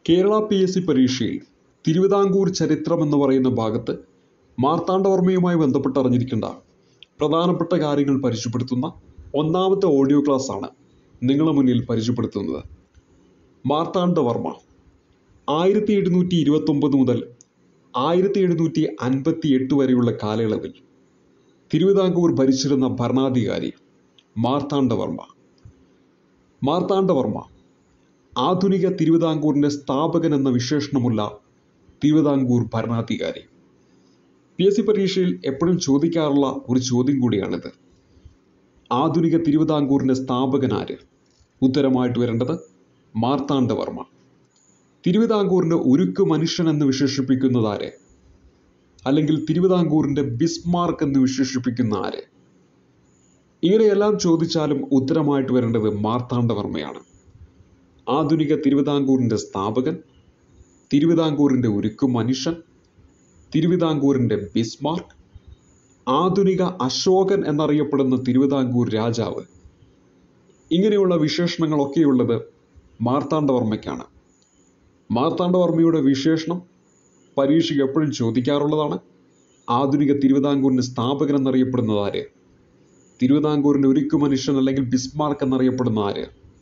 Kerala P S C പരീക്ഷയിൽ തിരുവിതാംകൂർ ചരിത്രം എന്ന് പറയുന്ന ഭാഗത്ത് മാർത്താണ്ഡവർമ്മയുമായി ബന്ധപ്പെട്ട് അറിഞ്ഞിരിക്കേണ്ട പ്രധാനപ്പെട്ട കാര്യങ്ങൾ പരിചയപ്പെടുത്തുന്ന ഒന്നാമത്തെ ഓഡിയോ ക്ലാസ് ആണ് നിങ്ങളുടെ മുന്നിൽ പരിചയപ്പെടുത്തുന്നത് മാർത്താണ്ഡവർമ്മ ആയിരത്തി എഴുന്നൂറ്റി ഇരുപത്തൊമ്പത് മുതൽ ആയിരത്തി എഴുന്നൂറ്റി അൻപത്തി എട്ട് വരെയുള്ള കാലയളവിൽ തിരുവിതാംകൂർ ഭരിച്ചിരുന്ന ഭരണാധികാരി മാർത്താണ്ഡവർമ്മ മാർത്താണ്ഡവർമ്മ ആധുനിക തിരുവിതാംകൂറിൻ്റെ സ്ഥാപകൻ എന്ന വിശേഷണമുള്ള തിരുവിതാംകൂർ ഭരണാധികാരി പി എസ് സി പരീക്ഷയിൽ എപ്പോഴും ചോദിക്കാറുള്ള ഒരു ചോദ്യം കൂടിയാണിത് ആധുനിക തിരുവിതാംകൂറിൻ്റെ സ്ഥാപകൻ ആര് ഉത്തരമായിട്ട് വരേണ്ടത് മാർത്താണ്ഡവർമ്മ തിരുവിതാംകൂറിൻ്റെ ഉരുക്ക് മനുഷ്യൻ എന്ന് വിശേഷിപ്പിക്കുന്നത് ആര് അല്ലെങ്കിൽ തിരുവിതാംകൂറിൻ്റെ ബിസ്മാർക്ക് എന്ന് വിശേഷിപ്പിക്കുന്ന ആര് ഇങ്ങനെയെല്ലാം ചോദിച്ചാലും ഉത്തരമായിട്ട് വരേണ്ടത് മാർത്താണ്ഡവർമ്മയാണ് ആധുനിക തിരുവിതാംകൂറിൻ്റെ സ്ഥാപകൻ തിരുവിതാംകൂറിൻ്റെ ഉരുക്കു മനുഷ്യൻ തിരുവിതാംകൂറിൻ്റെ ബിസ്മാർക്ക് ആധുനിക അശോകൻ എന്നറിയപ്പെടുന്ന തിരുവിതാംകൂർ രാജാവ് ഇങ്ങനെയുള്ള വിശേഷണങ്ങളൊക്കെയുള്ളത് മാർത്താണ്ഡവർമ്മയ്ക്കാണ് മാർത്താണ്ഡവർമ്മയുടെ വിശേഷണം പരീക്ഷയ്ക്ക് എപ്പോഴും ചോദിക്കാറുള്ളതാണ് ആധുനിക തിരുവിതാംകൂറിൻ്റെ സ്ഥാപകൻ എന്നറിയപ്പെടുന്നത് ആര് തിരുവിതാംകൂറിൻ്റെ ഉരുക്കു മനുഷ്യൻ അല്ലെങ്കിൽ ബിസ്മാർക്ക് എന്നറിയപ്പെടുന്ന ആര്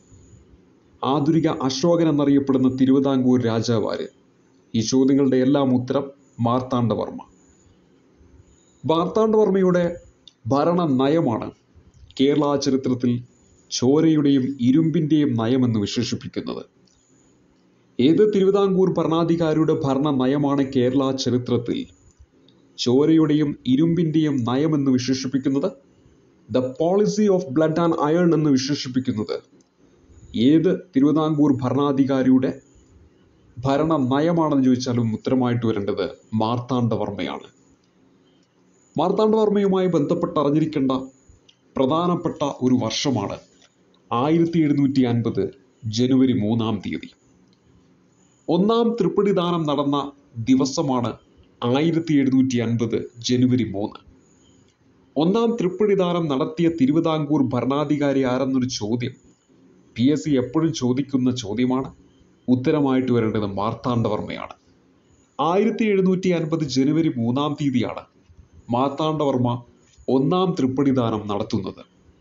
ആധുനിക അശോകൻ എന്നറിയപ്പെടുന്ന തിരുവിതാംകൂർ രാജാവ് ആര് ഈ ചോദ്യങ്ങളുടെ എല്ലാം ഉത്തരം മാർത്താണ്ഡവർമ്മ മാർത്താണ്ഡവർമ്മയുടെ ഭരണ നയമാണ് കേരള ചരിത്രത്തിൽ ചോരയുടെയും ഇരുമ്പിൻ്റെയും നയമെന്ന് വിശേഷിപ്പിക്കുന്നത് ഏത് തിരുവിതാംകൂർ ഭരണാധികാരിയുടെ ഭരണ നയമാണ് കേരള ചരിത്രത്തിൽ ചോരയുടെയും ഇരുമ്പിൻ്റെയും നയമെന്ന് വിശേഷിപ്പിക്കുന്നത് the policy of blood and iron എന്ന് വിശേഷിപ്പിക്കുന്നത് ഏത് തിരുവിതാംകൂർ ഭരണാധികാരിയുടെ ഭരണ നയമാണെന്ന് ചോദിച്ചാലും ഉത്തരമായിട്ട് വരേണ്ടത് മാർത്താണ്ഡവർമ്മയാണ് മാർത്താണ്ഡവർമ്മയുമായി ബന്ധപ്പെട്ട് അറിഞ്ഞിരിക്കേണ്ട പ്രധാനപ്പെട്ട ഒരു വർഷമാണ് ആയിരത്തി എഴുന്നൂറ്റി അൻപത് ജനുവരി മൂന്നാം തീയതി ഒന്നാം തൃപ്പടിദാനം നടന്ന ദിവസമാണ് ആയിരത്തി എഴുന്നൂറ്റി അൻപത് ജനുവരി മൂന്ന് ഒന്നാം തൃപ്പടിദാനം നടത്തിയ തിരുവിതാംകൂർ ഭരണാധികാരി ആരെന്നൊരു ചോദ്യം പി എസ് സി എപ്പോഴും ചോദിക്കുന്ന ചോദ്യമാണ് ഉത്തരമായിട്ട് വരേണ്ടത് മാർത്താണ്ഡവർമ്മയാണ് ആയിരത്തി എഴുന്നൂറ്റി അൻപത് ജനുവരി മൂന്നാം തീയതിയാണ് മാർത്താണ്ഡവർമ്മ ഒന്നാം തൃപ്പടിദാനം നടത്തുന്നത്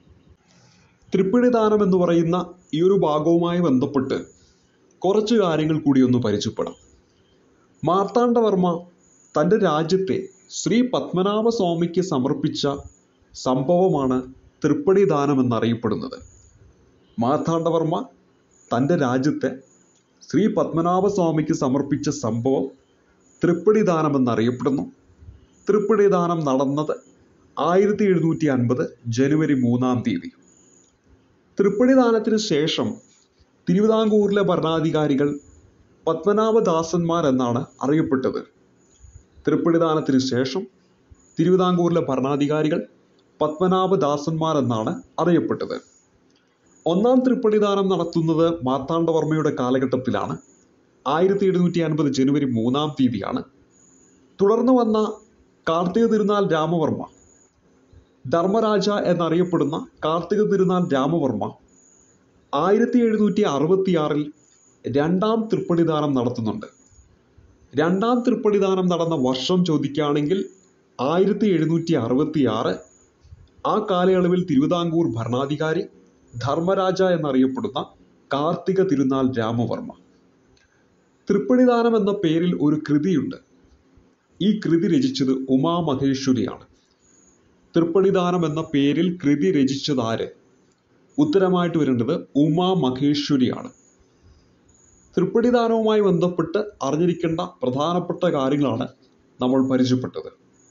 തൃപ്പടിദാനം എന്ന് പറയുന്ന ഈ ഒരു ഭാഗവുമായി ബന്ധപ്പെട്ട് കുറച്ച് കാര്യങ്ങൾ കൂടി ഒന്ന് പരിചയപ്പെടാം മാർത്താണ്ഡവർമ്മ തൻ്റെ രാജ്യത്തെ ശ്രീ പത്മനാഭ സ്വാമിക്ക് സമർപ്പിച്ച സംഭവമാണ് തൃപ്പടിദാനം എന്നറിയപ്പെടുന്നത് മാർത്താണ്ഡവർമ്മ തൻ്റെ രാജ്യത്തെ ശ്രീ പത്മനാഭ സ്വാമിക്ക് സമർപ്പിച്ച സംഭവം തൃപ്പടിദാനം എന്നറിയപ്പെടുന്നു തൃപ്പടിദാനം നടന്നത് ആയിരത്തി എഴുന്നൂറ്റി അൻപത് ജനുവരി മൂന്നാം തീയതി തൃപ്പടിദാനത്തിന് ശേഷം തിരുവിതാംകൂറിലെ ഭരണാധികാരികൾ പത്മനാഭദാസന്മാർ എന്നാണ് അറിയപ്പെട്ടത് തൃപ്പടിദാനത്തിന് ശേഷം തിരുവിതാംകൂറിലെ ഭരണാധികാരികൾ പത്മനാഭദാസന്മാർ എന്നാണ് അറിയപ്പെട്ടത് ഒന്നാം തൃപ്പടിദാനം നടത്തുന്നത് മാർത്താണ്ഡവർമ്മയുടെ കാലഘട്ടത്തിലാണ് ആയിരത്തി എഴുന്നൂറ്റി അൻപത് ജനുവരി മൂന്നാം തീയതിയാണ് തുടർന്ന് വന്ന കാർത്തിക തിരുനാൾ രാമവർമ്മ ധർമ്മരാജ എന്നറിയപ്പെടുന്ന കാർത്തിക തിരുനാൾ രാമവർമ്മ ആയിരത്തി എഴുന്നൂറ്റി അറുപത്തിയാറിൽ രണ്ടാം തൃപ്പടിദാനം നടത്തുന്നുണ്ട് രണ്ടാം തൃപ്പടിദാനം നടന്ന വർഷം ചോദിക്കുകയാണെങ്കിൽ ആയിരത്തി എഴുന്നൂറ്റി അറുപത്തി ആറ് ആ കാലയളവിൽ തിരുവിതാംകൂർ ഭരണാധികാരി ധർമ്മരാജ എന്നറിയപ്പെടുന്ന കാർത്തിക തിരുനാൾ രാമവർമ്മ തൃപ്പടിദാനം എന്ന പേരിൽ ഒരു കൃതിയുണ്ട് ഈ കൃതി രചിച്ചത് ഉമാമഹേശ്വരിയാണ് തൃപ്പടിദാനം എന്ന പേരിൽ കൃതി രചിച്ചത് ആര് ഉത്തരമായിട്ട് വരേണ്ടത് ഉമാ മഹേശ്വരിയാണ് തൃപ്പടിദാനവുമായി ബന്ധപ്പെട്ട് അറിഞ്ഞിരിക്കേണ്ട പ്രധാനപ്പെട്ട കാര്യങ്ങളാണ് നമ്മൾ പരിചയപ്പെട്ടത്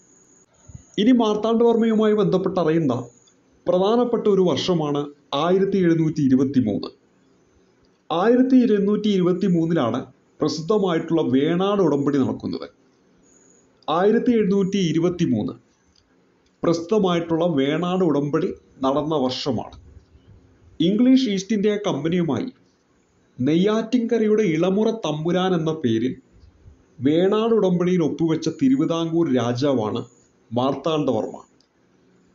ഇനി മാർത്താണ്ഡവർമ്മയുമായി ബന്ധപ്പെട്ട് അറിയേണ്ട പ്രധാനപ്പെട്ട ഒരു വർഷമാണ് ആയിരത്തി എഴുന്നൂറ്റി ഇരുപത്തി മൂന്ന് ആയിരത്തി ഇരുന്നൂറ്റി ഇരുപത്തി മൂന്നിലാണ് പ്രസിദ്ധമായിട്ടുള്ള വേണാട് ഉടമ്പടി നടക്കുന്നത് ആയിരത്തി എഴുന്നൂറ്റി ഇരുപത്തി മൂന്ന് പ്രസിദ്ധമായിട്ടുള്ള വേണാട് ഉടമ്പടി നടന്ന വർഷമാണ് ഇംഗ്ലീഷ് ഈസ്റ്റ് ഇന്ത്യ കമ്പനിയുമായി നെയ്യാറ്റിൻകരയുടെ ഇളമുറ തമ്പുരാൻ എന്ന പേരിൽ വേണാട് ഉടമ്പടിയിൽ ഒപ്പുവെച്ച തിരുവിതാംകൂർ രാജാവാണ് മാർത്താണ്ഡവർമ്മ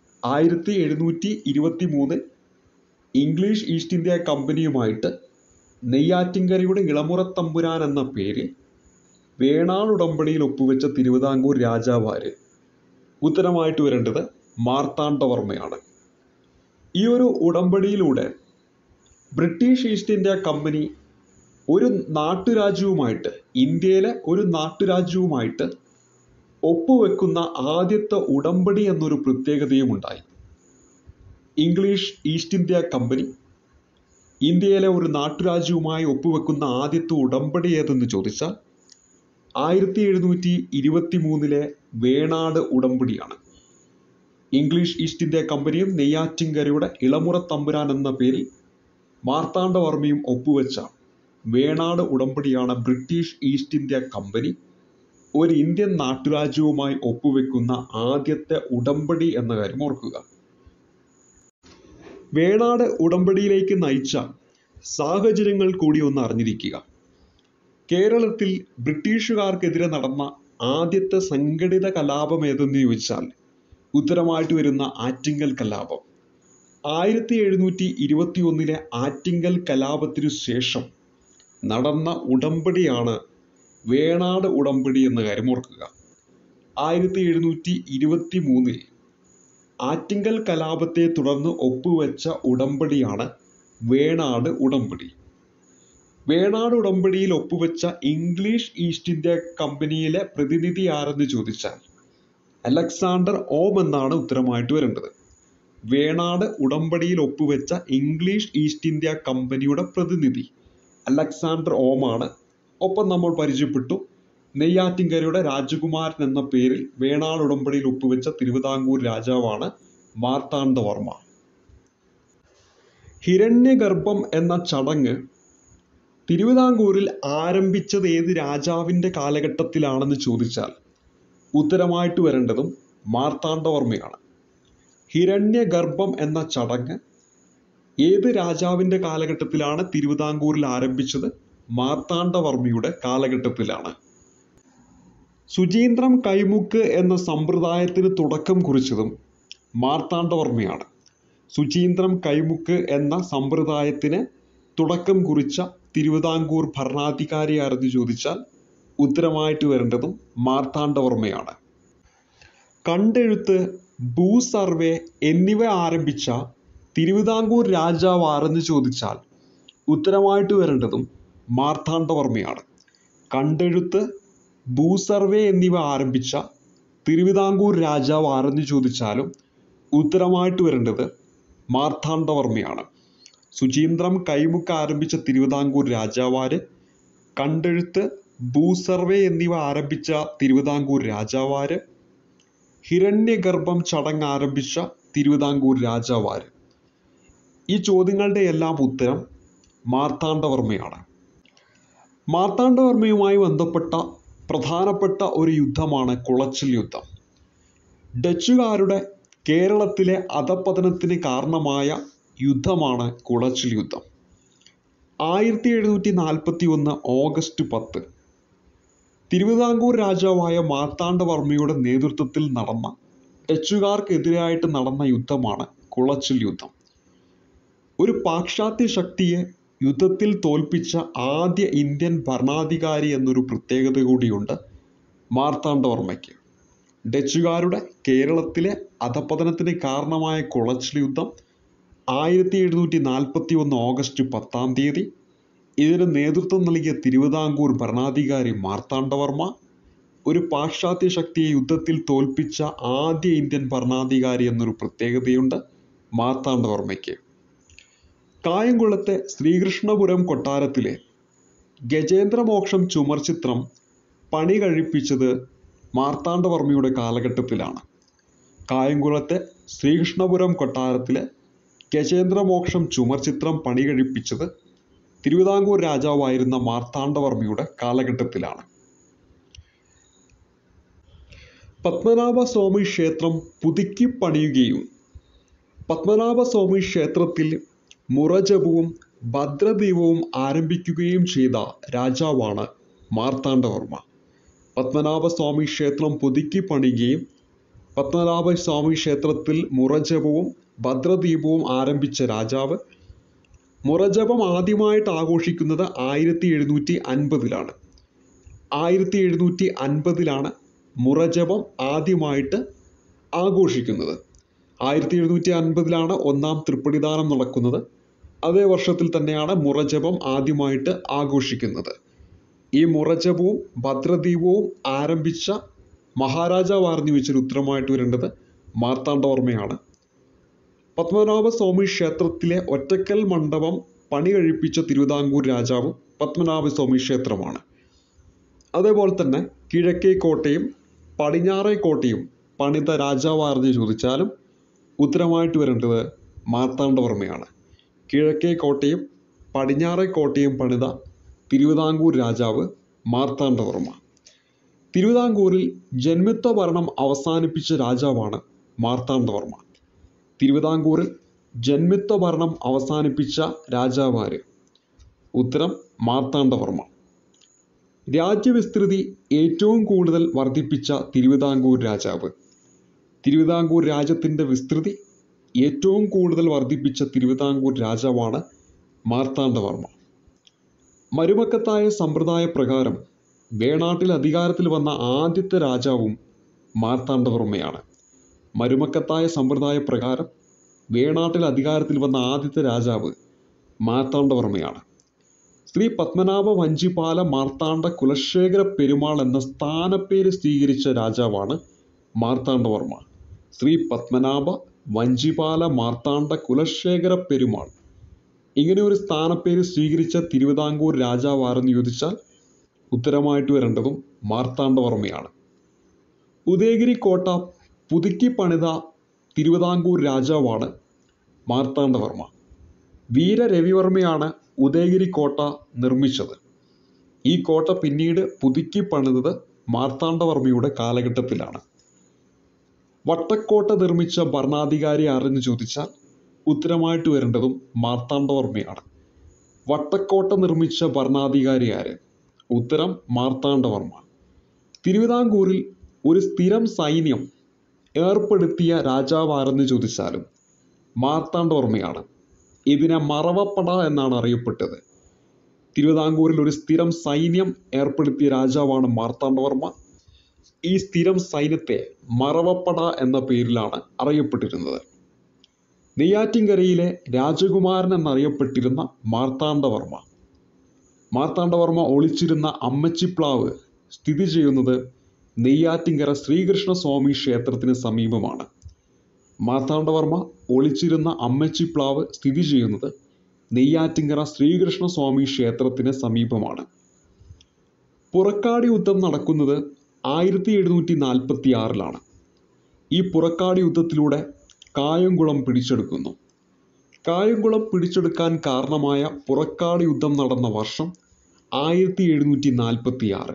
ആയിരത്തി എഴുന്നൂറ്റി ഇരുപത്തി മൂന്നിൽ ഇംഗ്ലീഷ് ഈസ്റ്റ് ഇന്ത്യ കമ്പനിയുമായിട്ട് നെയ്യാറ്റിൻകരയുടെ ഇളമുറത്തമ്പുരാൻ എന്ന പേരിൽ വേണാട് ഉടമ്പടിയിൽ ഒപ്പുവെച്ച തിരുവിതാംകൂർ രാജാവാര് ഉത്തരമായിട്ട് വരേണ്ടത് മാർത്താണ്ഡവർമ്മയാണ് ഈ ഒരു ഉടമ്പടിയിലൂടെ ബ്രിട്ടീഷ് ഈസ്റ്റ് ഇന്ത്യ കമ്പനി ഒരു നാട്ടുരാജ്യവുമായിട്ട് ഇന്ത്യയിലെ ഒരു നാട്ടുരാജ്യവുമായിട്ട് ഒപ്പുവെക്കുന്ന ആദ്യത്തെ ഉടമ്പടി എന്നൊരു പ്രത്യേകതയും ഉണ്ടായി ഇംഗ്ലീഷ് ഈസ്റ്റ് ഇന്ത്യ കമ്പനി ഇന്ത്യയിലെ ഒരു നാട്ടുരാജ്യവുമായി ഒപ്പുവെക്കുന്ന ആദ്യത്തെ ഉടമ്പടി ഏതെന്ന് ചോദിച്ചാൽ ആയിരത്തി എഴുന്നൂറ്റി ഇരുപത്തി മൂന്നിലെ വേണാട് ഉടമ്പടിയാണ് ഇംഗ്ലീഷ് ഈസ്റ്റ് ഇന്ത്യ കമ്പനിയും നെയ്യാറ്റിൻകരയുടെ ഇളമുറ തമ്പുരാൻ എന്ന പേരിൽ മാർത്താണ്ഡവർമ്മയും ഒപ്പുവെച്ച വേണാട് ഉടമ്പടിയാണ് ബ്രിട്ടീഷ് ഈസ്റ്റ് ഇന്ത്യ കമ്പനി ഒരു ഇന്ത്യൻ നാട്ടുരാജ്യവുമായി ഒപ്പുവെക്കുന്ന ആദ്യത്തെ ഉടമ്പടി എന്ന കാര്യം ഓർക്കുക വേണാട് ഉടമ്പടിയിലേക്ക് നയിച്ച സാഹചര്യങ്ങൾ കൂടി ഒന്ന് അറിഞ്ഞിരിക്കുക കേരളത്തിൽ ബ്രിട്ടീഷുകാർക്കെതിരെ നടന്ന ആദ്യത്തെ സംഘടിത കലാപം ഏതെന്ന് ചോദിച്ചാൽ ഉത്തരമായിട്ട് വരുന്ന ആറ്റിങ്ങൽ കലാപം ആയിരത്തി എഴുന്നൂറ്റി ഇരുപത്തി ഒന്നിലെ ആറ്റിങ്ങൽ കലാപത്തിനു ശേഷം നടന്ന ഉടമ്പടിയാണ് വേണാട് ഉടമ്പടി എന്ന കാര്യം ഓർക്കുക ആയിരത്തി എഴുന്നൂറ്റി ഇരുപത്തി മൂന്നിൽ ആറ്റിങ്ങൽ കലാപത്തെ തുടർന്ന് ഒപ്പുവെച്ച ഉടമ്പടിയാണ് വേണാട് ഉടമ്പടി വേണാട് ഉടമ്പടിയിൽ ഒപ്പുവെച്ച ഇംഗ്ലീഷ് ഈസ്റ്റ് ഇന്ത്യ കമ്പനിയിലെ പ്രതിനിധി ആരെന്ന് ചോദിച്ചാൽ അലക്സാണ്ടർ ഓം എന്നാണ് ഉത്തരമായിട്ട് വരേണ്ടത് വേണാട് ഉടമ്പടിയിൽ ഒപ്പുവെച്ച ഇംഗ്ലീഷ് ഈസ്റ്റ് ഇന്ത്യ കമ്പനിയുടെ പ്രതിനിധി അലക്സാണ്ടർ ഓമാണ് ഒപ്പം നമ്മൾ പരിചയപ്പെട്ടു നെയ്യാറ്റിൻകരയുടെ രാജകുമാരൻ എന്ന പേരിൽ വേണാട് ഉടമ്പടിയിൽ ഒപ്പുവെച്ച തിരുവിതാംകൂർ രാജാവാണ് മാർത്താണ്ഡവർമ്മ ഹിരണ്യഗർഭം എന്ന ചടങ്ങ് തിരുവിതാംകൂറിൽ ആരംഭിച്ചത് ഏത് രാജാവിൻ്റെ കാലഘട്ടത്തിലാണെന്ന് ചോദിച്ചാൽ ഉത്തരമായിട്ട് വരേണ്ടതും മാർത്താണ്ഡവർമ്മയാണ് ഹിരണ്യഗർഭം എന്ന ചടങ്ങ് ഏത് രാജാവിൻ്റെ കാലഘട്ടത്തിലാണ് തിരുവിതാംകൂറിൽ ആരംഭിച്ചത് മാർത്താണ്ഡവർമ്മയുടെ കാലഘട്ടത്തിലാണ് സുചീന്ദ്രം കൈമുക്ക് എന്ന സമ്പ്രദായത്തിന് തുടക്കം കുറിച്ചതും മാർത്താണ്ഡവർമ്മയാണ് സുചീന്ദ്രം കൈമുക്ക് എന്ന സമ്പ്രദായത്തിന് തുടക്കം കുറിച്ച തിരുവിതാംകൂർ ഭരണാധികാരി ആരെന്ന് ചോദിച്ചാൽ ഉത്തരമായിട്ട് വരേണ്ടതും മാർത്താണ്ഡവർമ്മയാണ് കണ്ടെഴുത്ത് ഭൂ സർവേ എന്നിവ ആരംഭിച്ച തിരുവിതാംകൂർ രാജാവ് ആരെന്ന് ചോദിച്ചാൽ ഉത്തരമായിട്ട് വരേണ്ടതും മാർത്താണ്ഡവർമ്മയാണ് കണ്ടെഴുത്ത് ഭൂ സർവേ എന്നിവ ആരംഭിച്ച തിരുവിതാംകൂർ രാജാവ് ആരെന്ന് ചോദിച്ചാലും ഉത്തരമായിട്ട് വരേണ്ടത് മാർത്താണ്ഡവർമ്മയാണ് സുചീന്ദ്രം കൈമുക്ക് ആരംഭിച്ച തിരുവിതാംകൂർ രാജാവാര് കണ്ടെഴുത്ത് ഭൂ സർവേ എന്നിവ ആരംഭിച്ച തിരുവിതാംകൂർ രാജാവാര് ഹിരണ്യഗർഭം ചടങ്ങ് ആരംഭിച്ച തിരുവിതാംകൂർ രാജാവാര് ഈ ചോദ്യങ്ങളുടെ എല്ലാം ഉത്തരം മാർത്താണ്ഡവർമ്മയാണ് മാർത്താണ്ഡവർമ്മയുമായി ബന്ധപ്പെട്ട പ്രധാനപ്പെട്ട ഒരു യുദ്ധമാണ് കുളച്ചിൽ യുദ്ധം ഡച്ചുകാരുടെ കേരളത്തിലെ അധപതനത്തിന് കാരണമായ യുദ്ധമാണ് കുളച്ചിൽ യുദ്ധം ആയിരത്തി എഴുന്നൂറ്റി നാൽപ്പത്തി ഒന്ന് ഓഗസ്റ്റ് പത്ത് തിരുവിതാംകൂർ രാജാവായ മാർത്താണ്ഡവർമ്മയുടെ നേതൃത്വത്തിൽ നടന്ന ഡച്ചുകാർക്കെതിരായിട്ട് നടന്ന യുദ്ധമാണ് കുളച്ചിൽ യുദ്ധം ഒരു പാശ്ചാത്യ ശക്തിയെ യുദ്ധത്തിൽ തോൽപ്പിച്ച ആദ്യ ഇന്ത്യൻ ഭരണാധികാരി എന്നൊരു പ്രത്യേകത കൂടിയുണ്ട് മാർത്താണ്ഡവർമ്മയ്ക്ക് ഡച്ചുകാരുടെ കേരളത്തിലെ അധപതനത്തിന് കാരണമായ കുളച്ചിൽ യുദ്ധം ആയിരത്തി എഴുന്നൂറ്റി നാൽപ്പത്തി ഒന്ന് ഓഗസ്റ്റ് പത്താം തീയതി ഇതിന് നേതൃത്വം നൽകിയ തിരുവിതാംകൂർ ഭരണാധികാരി മാർത്താണ്ഡവർമ്മ ഒരു പാശ്ചാത്യ ശക്തിയെ യുദ്ധത്തിൽ തോൽപ്പിച്ച ആദ്യ ഇന്ത്യൻ ഭരണാധികാരി എന്നൊരു പ്രത്യേകതയുണ്ട് മാർത്താണ്ഡവർമ്മയ്ക്ക് കായംകുളത്തെ ശ്രീകൃഷ്ണപുരം കൊട്ടാരത്തിലെ ഗജേന്ദ്രമോക്ഷം ചുമർ ചിത്രം പണി കഴിപ്പിച്ചത് മാർത്താണ്ഡവർമ്മയുടെ കാലഘട്ടത്തിലാണ് കായംകുളത്തെ ശ്രീകൃഷ്ണപുരം കൊട്ടാരത്തിലെ ഗജേന്ദ്രമോക്ഷം ചുമർ ചിത്രം പണി കഴിപ്പിച്ചത് തിരുവിതാംകൂർ രാജാവായിരുന്ന മാർത്താണ്ഡവർമ്മയുടെ കാലഘട്ടത്തിലാണ് പത്മനാഭസ്വാമി ക്ഷേത്രം പുതുക്കി പണിയുകയും പത്മനാഭസ്വാമി ക്ഷേത്രത്തിൽ മുറജപവും ഭദ്രദീപവും ആരംഭിക്കുകയും ചെയ്ത രാജാവാണ് മാർത്താണ്ഡവർമ്മ പത്മനാഭസ്വാമി ക്ഷേത്രം പുതുക്കി പണിയുകയും പത്മനാഭസ്വാമി ക്ഷേത്രത്തിൽ മുറജപവും ഭദ്രദീപവും ആരംഭിച്ച രാജാവ് മുറജപം ആദ്യമായിട്ട് ആഘോഷിക്കുന്നത് ആയിരത്തി എഴുന്നൂറ്റി അൻപതിലാണ് ആയിരത്തി എഴുന്നൂറ്റി അൻപതിലാണ് മുറജപം ആദ്യമായിട്ട് ആഘോഷിക്കുന്നത് ആയിരത്തി എഴുന്നൂറ്റി അൻപതിലാണ് ഒന്നാം തൃപ്പടിദാനം നടക്കുന്നത് അതേ വർഷത്തിൽ തന്നെയാണ് മുറജപം ആദ്യമായിട്ട് ആഘോഷിക്കുന്നത് ഈ മുറജപവും ഭദ്രദീപവും ആരംഭിച്ച മഹാരാജാവാർന്നു വെച്ചൊരു ഉത്തരമായിട്ട് വരേണ്ടത് മാർത്താണ്ഡവർമ്മയാണ് പത്മനാഭ സ്വാമി ക്ഷേത്രത്തിലെ ഒറ്റക്കൽ മണ്ഡപം പണി കഴിപ്പിച്ച തിരുവിതാംകൂർ രാജാവും പത്മനാഭ സ്വാമി ക്ഷേത്രമാണ് അതേപോലെ തന്നെ കിഴക്കേ കോട്ടയും പടിഞ്ഞാറേ കോട്ടയും പണിത രാജാവാർന്ന് ചോദിച്ചാലും ഉത്തരമായിട്ട് വരേണ്ടത് മാർത്താണ്ഡവർമ്മയാണ് കിഴക്കേ കോട്ടയും പടിഞ്ഞാറേ കോട്ടയും പണിത തിരുവിതാംകൂർ രാജാവ് മാർത്താണ്ഡവർമ്മ തിരുവിതാംകൂറിൽ ജന്മിത്വ ഭരണം അവസാനിപ്പിച്ച രാജാവാണ് മാർത്താണ്ഡവർമ്മ തിരുവിതാംകൂറിൽ ജന്മിത്വ ഭരണം അവസാനിപ്പിച്ച രാജാവാര് ഉത്തരം മാർത്താണ്ഡവർമ്മ രാജ്യവിസ്തൃതി ഏറ്റവും കൂടുതൽ വർദ്ധിപ്പിച്ച തിരുവിതാംകൂർ രാജാവ് തിരുവിതാംകൂർ രാജ്യത്തിൻ്റെ വിസ്തൃതി ഏറ്റവും കൂടുതൽ വർദ്ധിപ്പിച്ച തിരുവിതാംകൂർ രാജാവാണ് മാർത്താണ്ഡവർമ്മ മരുമക്കത്തായ സമ്പ്രദായ പ്രകാരം വേണാട്ടിൽ അധികാരത്തിൽ വന്ന ആദ്യത്തെ രാജാവും മാർത്താണ്ഡവർമ്മയാണ് മരുമക്കത്തായ സമ്പ്രദായ പ്രകാരം വേണാട്ടിൽ അധികാരത്തിൽ വന്ന ആദ്യത്തെ രാജാവ് മാർത്താണ്ഡവർമ്മയാണ് ശ്രീ പത്മനാഭ വഞ്ചിപാല മാർത്താണ്ഡ കുലശേഖര പെരുമാൾ എന്ന സ്ഥാനപ്പേര് സ്വീകരിച്ച രാജാവാണ് മാർത്താണ്ഡവർമ്മ ശ്രീ പത്മനാഭ വഞ്ചിപാല മാർത്താണ്ഡ കുലശേഖര പെരുമാൾ ഇങ്ങനെ ഒരു സ്ഥാനപ്പേര് സ്വീകരിച്ച തിരുവിതാംകൂർ രാജാവ് ആരെന്ന് ചോദിച്ചാൽ ഉത്തരമായിട്ട് വരേണ്ടതും മാർത്താണ്ഡവർമ്മയാണ് ഉദയഗിരി കോട്ട പുതുക്കി പണിത തിരുവിതാംകൂർ രാജാവാണ് മാർത്താണ്ഡവർമ്മ വീര രവിവർമ്മയാണ് ഉദയഗിരി കോട്ട നിർമ്മിച്ചത് ഈ കോട്ട പിന്നീട് പുതുക്കി പണിതത് മാർത്താണ്ഡവർമ്മയുടെ കാലഘട്ടത്തിലാണ് വട്ടക്കോട്ട നിർമ്മിച്ച ഭരണാധികാരി ആരെന്ന് ചോദിച്ചാൽ ഉത്തരമായിട്ട് വരേണ്ടതും മാർത്താണ്ഡവർമ്മയാണ് വട്ടക്കോട്ട നിർമ്മിച്ച ഭരണാധികാരി ആര് ഉത്തരം മാർത്താണ്ഡവർമ്മ തിരുവിതാംകൂറിൽ ഒരു സ്ഥിരം സൈന്യം ഏർപ്പെടുത്തിയ രാജാവ് ആരെന്ന് ചോദിച്ചാലും മാർത്താണ്ഡവർമ്മയാണ് ഇതിനെ മറവപ്പട എന്നാണ് അറിയപ്പെട്ടത് തിരുവിതാംകൂറിൽ ഒരു സ്ഥിരം സൈന്യം ഏർപ്പെടുത്തിയ രാജാവാണ് മാർത്താണ്ഡവർമ്മ ഈ സ്ഥിരം സൈന്യത്തെ മറവപ്പട എന്ന പേരിലാണ് അറിയപ്പെട്ടിരുന്നത് നെയ്യാറ്റിൻകരയിലെ രാജകുമാരൻ എന്നറിയപ്പെട്ടിരുന്ന മാർത്താണ്ഡവർമ്മ മാർത്താണ്ഡവർമ്മ ഒളിച്ചിരുന്ന അമ്മച്ചിപ്ലാവ് സ്ഥിതി ചെയ്യുന്നത് നെയ്യാറ്റിൻകര ശ്രീകൃഷ്ണ സ്വാമി ക്ഷേത്രത്തിന് സമീപമാണ് മാർത്താണ്ഡവർമ്മ ഒളിച്ചിരുന്ന അമ്മച്ചിപ്ലാവ് സ്ഥിതി ചെയ്യുന്നത് നെയ്യാറ്റിൻകര ശ്രീകൃഷ്ണ സ്വാമി ക്ഷേത്രത്തിന് സമീപമാണ് പുറക്കാടി യുദ്ധം നടക്കുന്നത് ആയിരത്തി എഴുന്നൂറ്റി നാൽപ്പത്തി ആറിലാണ് ഈ പുറക്കാടി യുദ്ധത്തിലൂടെ കായംകുളം പിടിച്ചെടുക്കുന്നു കായംകുളം പിടിച്ചെടുക്കാൻ കാരണമായ പുറക്കാട് യുദ്ധം നടന്ന വർഷം ആയിരത്തി എഴുന്നൂറ്റി നാൽപ്പത്തി ആറ്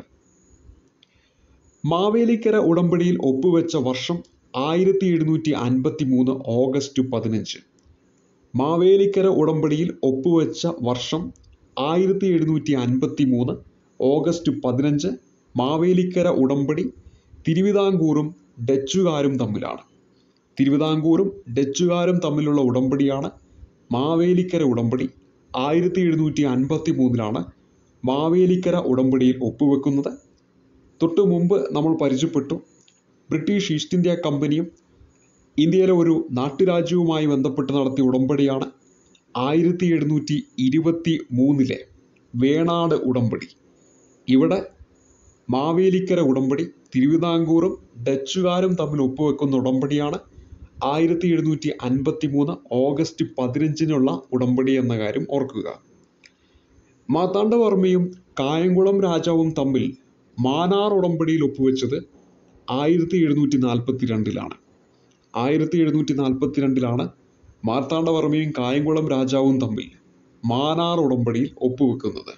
മാവേലിക്കര ഉടമ്പടിയിൽ ഒപ്പുവെച്ച വർഷം ആയിരത്തി എഴുന്നൂറ്റി അൻപത്തി മൂന്ന് ഓഗസ്റ്റ് പതിനഞ്ച് മാവേലിക്കര ഉടമ്പടിയിൽ ഒപ്പുവെച്ച വർഷം ആയിരത്തി എഴുന്നൂറ്റി അൻപത്തി മൂന്ന് ഓഗസ്റ്റ് പതിനഞ്ച് മാവേലിക്കര ഉടമ്പടി തിരുവിതാംകൂറും ഡച്ചുകാരും തമ്മിലാണ് തിരുവിതാംകൂറും ഡച്ചുകാരും തമ്മിലുള്ള ഉടമ്പടിയാണ് മാവേലിക്കര ഉടമ്പടി ആയിരത്തി എഴുന്നൂറ്റി അൻപത്തി മൂന്നിലാണ് മാവേലിക്കര ഉടമ്പടിയിൽ ഒപ്പുവെക്കുന്നത് തൊട്ടു മുമ്പ് നമ്മൾ പരിചയപ്പെട്ടു ബ്രിട്ടീഷ് ഈസ്റ്റ് ഇന്ത്യ കമ്പനിയും ഇന്ത്യയിലെ ഒരു നാട്ടുരാജ്യവുമായി ബന്ധപ്പെട്ട് നടത്തിയ ഉടമ്പടിയാണ് ആയിരത്തി എഴുന്നൂറ്റി ഇരുപത്തി മൂന്നിലെ വേണാട് ഉടമ്പടി ഇവിടെ മാവേലിക്കര ഉടമ്പടി തിരുവിതാംകൂറും ഡച്ചുകാരും തമ്മിൽ ഒപ്പുവെക്കുന്ന ഉടമ്പടിയാണ് ആയിരത്തി എഴുന്നൂറ്റി അൻപത്തി മൂന്ന് ഓഗസ്റ്റ് പതിനഞ്ചിനുള്ള ഉടമ്പടി എന്ന കാര്യം ഓർക്കുക മാർത്താണ്ഡവർമ്മയും കായംകുളം രാജാവും തമ്മിൽ മാനാർ ഉടമ്പടിയിൽ ഒപ്പുവെച്ചത് ആയിരത്തി എഴുന്നൂറ്റി നാൽപ്പത്തി രണ്ടിലാണ് ആയിരത്തി എഴുന്നൂറ്റി നാൽപ്പത്തി രണ്ടിലാണ് മാർത്താണ്ഡവർമ്മയും കായംകുളം രാജാവും തമ്മിൽ മാനാർ ഉടമ്പടിയിൽ ഒപ്പുവെക്കുന്നത്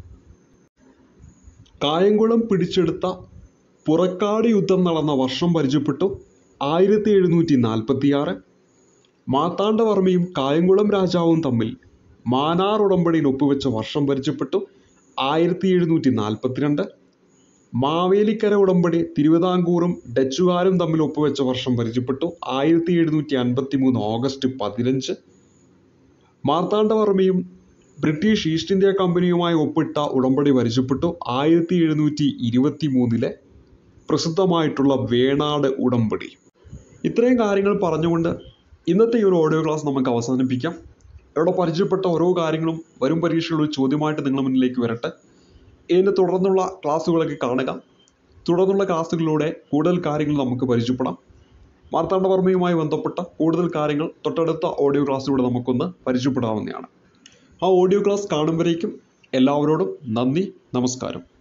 കായംകുളം പിടിച്ചെടുത്ത പുറക്കാട് യുദ്ധം നടന്ന വർഷം പരിചയപ്പെട്ടു ആയിരത്തി എഴുന്നൂറ്റി നാൽപ്പത്തി ആറ് മാർത്താണ്ഡവർമ്മയും കായംകുളം രാജാവും തമ്മിൽ മാനാർ ഉടമ്പടിയിൽ ഒപ്പുവെച്ച വർഷം പരിചയപ്പെട്ടു ആയിരത്തി എഴുന്നൂറ്റി നാൽപ്പത്തിരണ്ട് മാവേലിക്കര ഉടമ്പടി തിരുവിതാംകൂറും ഡച്ചുകാരും തമ്മിൽ ഒപ്പുവെച്ച വർഷം പരിചയപ്പെട്ടു ആയിരത്തി എഴുന്നൂറ്റി അൻപത്തി മൂന്ന് ഓഗസ്റ്റ് പതിനഞ്ച് മാർത്താണ്ഡവർമ്മയും ബ്രിട്ടീഷ് ഈസ്റ്റ് ഇന്ത്യ കമ്പനിയുമായി ഒപ്പിട്ട ഉടമ്പടി പരിചയപ്പെട്ടു ആയിരത്തി എഴുന്നൂറ്റി ഇരുപത്തി മൂന്നിലെ പ്രസിദ്ധമായിട്ടുള്ള വേണാട് ഉടമ്പടി ഇത്രയും കാര്യങ്ങൾ പറഞ്ഞുകൊണ്ട് ഇന്നത്തെ ഈ ഒരു ഓഡിയോ ക്ലാസ് നമുക്ക് അവസാനിപ്പിക്കാം ഇവിടെ പരിചയപ്പെട്ട ഓരോ കാര്യങ്ങളും വരും പരീക്ഷകളിൽ ചോദ്യമായിട്ട് നിങ്ങളുടെ മുന്നിലേക്ക് വരട്ടെ ഇതിൻ്റെ തുടർന്നുള്ള ക്ലാസ്സുകളൊക്കെ കാണുക തുടർന്നുള്ള ക്ലാസ്സുകളിലൂടെ കൂടുതൽ കാര്യങ്ങൾ നമുക്ക് പരിചയപ്പെടാം മാർത്താണ്ഡവർമ്മയുമായി ബന്ധപ്പെട്ട കൂടുതൽ കാര്യങ്ങൾ തൊട്ടടുത്ത ഓഡിയോ ക്ലാസ്സിലൂടെ നമുക്കൊന്ന് പരിചയപ്പെടാവുന്നതാണ് ആ ഓഡിയോ ക്ലാസ് കാണുമ്പോഴേക്കും എല്ലാവരോടും നന്ദി നമസ്കാരം